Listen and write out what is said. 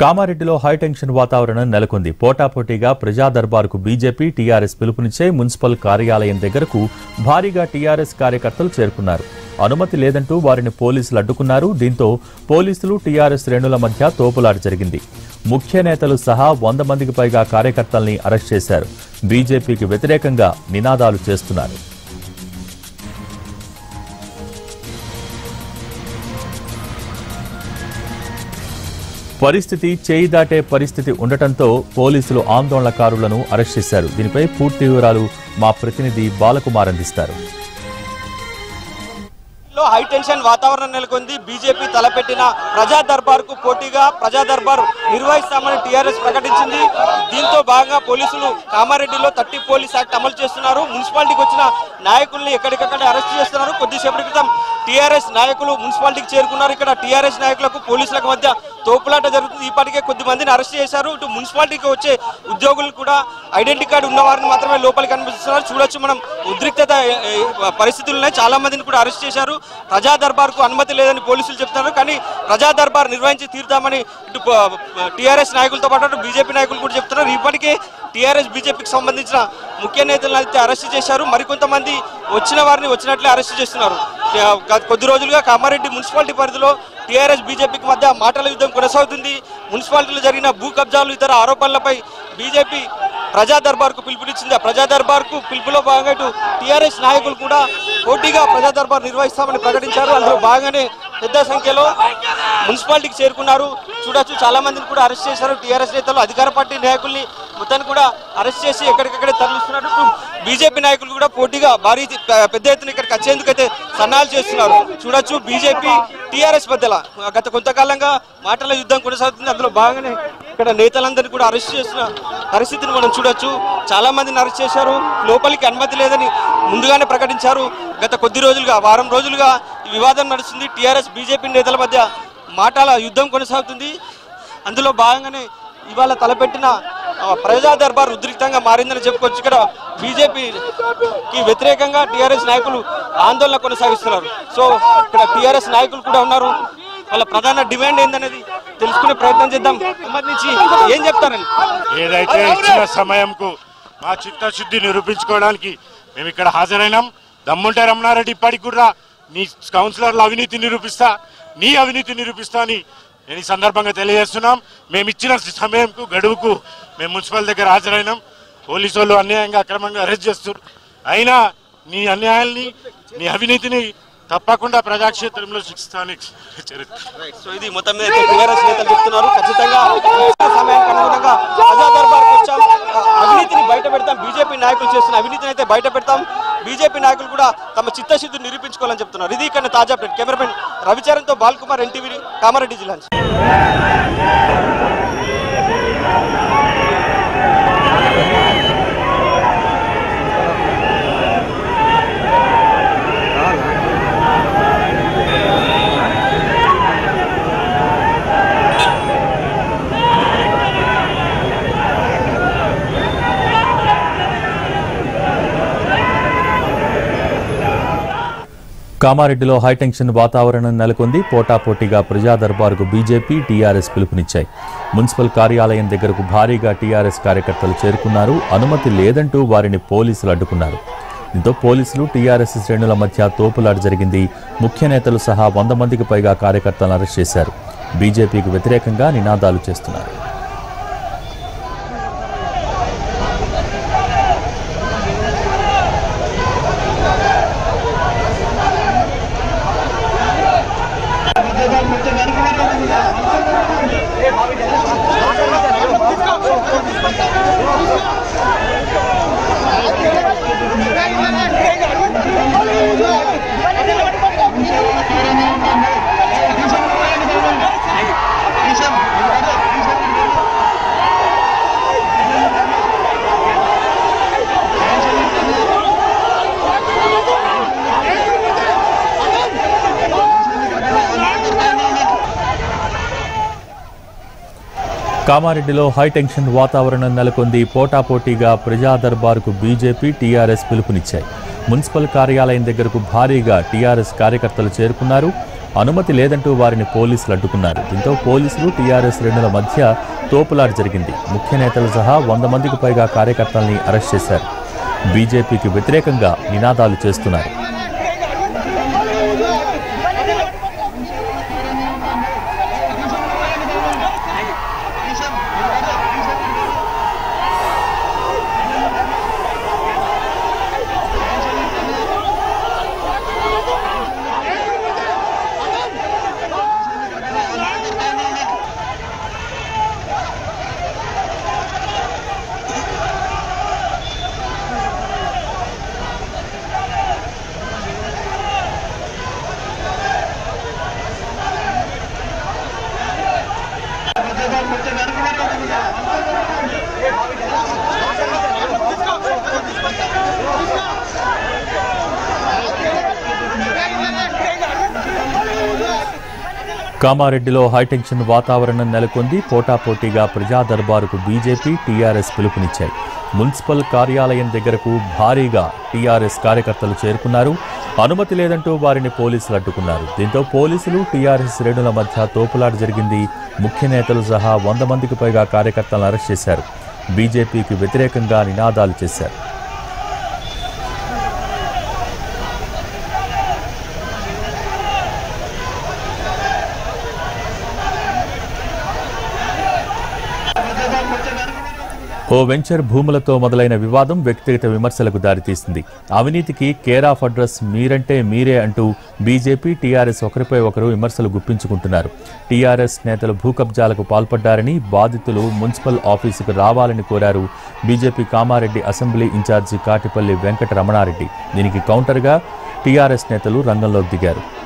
కామారెడ్డిలో హైటెన్షన్ వాతావరణం నెలకొంది పోటాపోటీగా ప్రజా దర్బారుకు బీజేపీ టీఆర్ఎస్ పిలుపునిచ్చే మున్సిపల్ కార్యాలయం దగ్గరకు భారీగా టీఆర్ఎస్ కార్యకర్తలు చేరుకున్నారు అనుమతి లేదంటూ వారిని పోలీసులు అడ్డుకున్నారు దీంతో పోలీసులు టీఆర్ఎస్ శ్రేణుల మధ్య తోపులాట జరిగింది ముఖ్య నేతలు సహా వంద మందికి పైగా కార్యకర్తల్ని అరెస్ట్ చేశారు బీజేపీకి వ్యతిరేకంగా నినాదాలు చేస్తున్నారు పరిస్థితి చేయి దాటే పరిస్థితి ఉండటంతో పోలీసులు ఆందోళనకారులను అరెస్ట్ చేశారు దీనిపై పూర్తి వివరాలు మా ప్రతినిధి బాలకుమార్ అందిస్తారు లో హై టెన్షన్ వాతావరణం నెలకొంది బీజేపీ తలపెట్టిన ప్రజా దర్బార్ కు పోటీగా ప్రజా దర్బార్ నిర్వహిస్తామని టీఆర్ఎస్ ప్రకటించింది దీంతో భాగంగా పోలీసులు కామారెడ్డిలో థర్టీ పోలీస్ యాక్ట్ అమలు చేస్తున్నారు మున్సిపాలిటీకి వచ్చిన నాయకుల్ని ఎక్కడికక్కడ అరెస్ట్ చేస్తున్నారు కొద్దిసేపటి క్రితం టీఆర్ఎస్ నాయకులు మున్సిపాలిటీకి చేరుకున్నారు ఇక్కడ టీఆర్ఎస్ నాయకులకు పోలీసులకు మధ్య తోపులాట జరుగుతుంది ఇప్పటికే కొద్ది మందిని అరెస్ట్ చేశారు ఇటు మున్సిపాలిటీకి వచ్చే ఉద్యోగులు కూడా ఐడెంటిటీ కార్డు ఉన్న వారిని మాత్రమే లోపలికి కనిపిస్తున్నారు చూడొచ్చు మనం ఉద్రిక్తత ఏ, ఏ, పరిస్థితులు ఉన్నాయి చాలా మందిని కూడా అరెస్ట్ చేశారు ప్రజా దర్బార్కు అనుమతి లేదని పోలీసులు చెప్తున్నారు కానీ ప్రజా దర్బార్ నిర్వహించి తీరుతామని ఇటు టీఆర్ఎస్ నాయకులతో పాటు అటు బీజేపీ నాయకులు కూడా చెప్తున్నారు ఇప్పటికే టీఆర్ఎస్ బీజేపీకి సంబంధించిన ముఖ్య నేతలను అయితే అరెస్ట్ చేశారు మరికొంతమంది వచ్చిన వారిని వచ్చినట్లే అరెస్ట్ చేస్తున్నారు ఆ, గత కొద్ది రోజులుగా కామారెడ్డి మున్సిపాలిటీ పరిధిలో టీఆర్ఎస్ బీజేపీకి మధ్య మాటల యుద్ధం కొనసాగుతుంది మున్సిపాలిటీలో జరిగిన భూ కబ్జాలు ఇతర ఆరోపణలపై బీజేపీ ప్రజా దర్బార్కు పిలుపునిచ్చింది ఆ ప్రజా దర్బార్కు పిలుపులో భాగంగా ఇటు టీఆర్ఎస్ నాయకులు కూడా పోటీగా ప్రజా దర్బార్ నిర్వహిస్తామని ప్రకటించారు అందులో భాగంగానే పెద్ద సంఖ్యలో మున్సిపాలిటీకి చేరుకున్నారు చూడొచ్చు చాలా మందిని కూడా అరెస్ట్ చేశారు టీఆర్ఎస్ నేతలు అధికార పార్టీ నాయకుల్ని మొత్తాన్ని కూడా అరెస్ట్ చేసి ఎక్కడికక్కడే తరలిస్తున్నారు ఇటు బీజేపీ నాయకులు కూడా పోటీగా భారీ పెద్ద ఎత్తున ఇక్కడికి వచ్చేందుకు అయితే సన్నాహాలు చేస్తున్నారు చూడొచ్చు బీజేపీ టీఆర్ఎస్ మధ్యలో గత కొంతకాలంగా మాటల యుద్ధం కొనసాగుతుంది అందులో భాగంగానే ఇక్కడ నేతలందరినీ కూడా అరెస్ట్ చేసిన పరిస్థితిని మనం చూడొచ్చు చాలా మందిని అరెస్ట్ చేశారు లోపలికి అనుమతి లేదని ముందుగానే ప్రకటించారు గత కొద్ది రోజులుగా వారం రోజులుగా ఈ వివాదం నడుస్తుంది టీఆర్ఎస్ బీజేపీ నేతల మధ్య మాటల యుద్ధం కొనసాగుతుంది అందులో భాగంగానే ఇవాళ తలపెట్టిన ఆ, ప్రజా దర్బార్ ఉద్రిక్తంగా మారిందని చెప్పుకోవచ్చు ఇక్కడ బీజేపీకి వ్యతిరేకంగా టీఆర్ఎస్ నాయకులు ఆందోళన కొనసాగిస్తున్నారు సో ఇక్కడ టీఆర్ఎస్ నాయకులు కూడా ఉన్నారు వాళ్ళ ప్రధాన డిమాండ్ ఏందనేది తెలుసుకునే ప్రయత్నం చేద్దాం సంబంధించి ఏం చెప్తారండి ఏదైతే ఇచ్చిన సమయంకు మా చిత్తశుద్ధి నిరూపించుకోవడానికి మేము ఇక్కడ హాజరైనాం దమ్ముంటే రమణారెడ్డి ఇప్పటికి కూడా నీ కౌన్సిలర్ల అవినీతి నిరూపిస్తా నీ అవినీతి నిరూపిస్తా అని నేను ఈ సందర్భంగా తెలియజేస్తున్నాం మేము ఇచ్చిన సమయంకు గడువుకు మేము మున్సిపల్ దగ్గర హాజరైనాం పోలీసు వాళ్ళు అన్యాయంగా అక్రమంగా అరెస్ట్ చేస్తారు అయినా నీ అన్యాయాల్ని నీ అవినీతిని తప్పకుండా ప్రజాక్షేత్రంలో శిక్షిస్తానికి చరిత్ర సో ఇది మొత్తం మీద టీఆర్ఎస్ నేతలు చెప్తున్నారు ఖచ్చితంగా ఇచ్చిన సమయానికి అనుగుణంగా ప్రజా దర్బార్కి వచ్చాం అవినీతిని బయట పెడతాం బీజేపీ నాయకులు చేస్తున్న అవినీతిని అయితే బయట పెడతాం బీజేపీ నాయకులు కూడా తమ చిత్తశుద్ధిని నిరూపించుకోవాలని చెప్తున్నారు ఇది ఇక్కడ తాజా అప్డేట్ కెమెరామెన్ రవిచరణ్తో బాల్కుమార్ ఎన్టీవీ కామారెడ్డి జిల్లా నుంచి. కామారెడ్డిలో హైటెన్షన్ వాతావరణం నెలకొంది పోటాపోటీగా ప్రజా దర్బారుకు బీజేపీ టీఆర్ఎస్ పిలుపునిచ్చాయి మున్సిపల్ కార్యాలయం దగ్గరకు భారీగా టీఆర్ఎస్ కార్యకర్తలు చేరుకున్నారు అనుమతి లేదంటూ వారిని పోలీసులు అడ్డుకున్నారు దీంతో పోలీసులు టీఆర్ఎస్ శ్రేణుల మధ్య తోపులాట జరిగింది ముఖ్య నేతలు సహా వంద మందికి పైగా కార్యకర్తలను అరెస్ట్ చేశారు బీజేపీకి వ్యతిరేకంగా నినాదాలు చేస్తున్నారు కామారెడ్డిలో హైటెన్షన్ వాతావరణం నెలకొంది పోటాపోటీగా ప్రజా దర్బారుకు బీజేపీ టీఆర్ఎస్ పిలుపునిచ్చాయి మున్సిపల్ కార్యాలయం దగ్గరకు భారీగా టీఆర్ఎస్ కార్యకర్తలు చేరుకున్నారు అనుమతి లేదంటూ వారిని పోలీసులు అడ్డుకున్నారు దీంతో పోలీసులు టీఆర్ఎస్ శ్రేణుల మధ్య తోపులాట జరిగింది ముఖ్య నేతలు సహా వంద మందికి పైగా కార్యకర్తల్ని అరెస్ట్ చేశారు బీజేపీకి వ్యతిరేకంగా నినాదాలు చేస్తున్నారు కామారెడ్డిలో హైటెన్షన్ వాతావరణం నెలకొంది పోటాపోటీగా ప్రజా దర్బారుకు బీజేపీ టీఆర్ఎస్ పిలుపునిచ్చాయి మున్సిపల్ కార్యాలయం దగ్గరకు భారీగా టీఆర్ఎస్ కార్యకర్తలు చేరుకున్నారు అనుమతి లేదంటూ వారిని పోలీసులు అడ్డుకున్నారు దీంతో పోలీసులు టీఆర్ఎస్ శ్రేణుల మధ్య తోపులాట జరిగింది ముఖ్య నేతలు సహా వంద మందికి పైగా కార్యకర్తలను అరెస్ట్ చేశారు బీజేపీకి వ్యతిరేకంగా నినాదాలు చేశారు ఓ వెంచర్ భూములతో మొదలైన వివాదం వ్యక్తిగత విమర్శలకు దారితీసింది అవినీతికి కేర్ ఆఫ్ అడ్రస్ మీరంటే మీరే అంటూ బీజేపీ టీఆర్ఎస్ ఒకరిపై ఒకరు విమర్శలు గుప్పించుకుంటున్నారు టీఆర్ఎస్ నేతలు భూ కబ్జాలకు పాల్పడ్డారని బాధితులు మున్సిపల్ ఆఫీసుకు రావాలని కోరారు BJP Kamareddy assembly incharge Katipalli Venkata Ramanareddy దీనికి కౌంటర్గా టీఆర్ఎస్ నేతలు రంగంలోకి దిగారు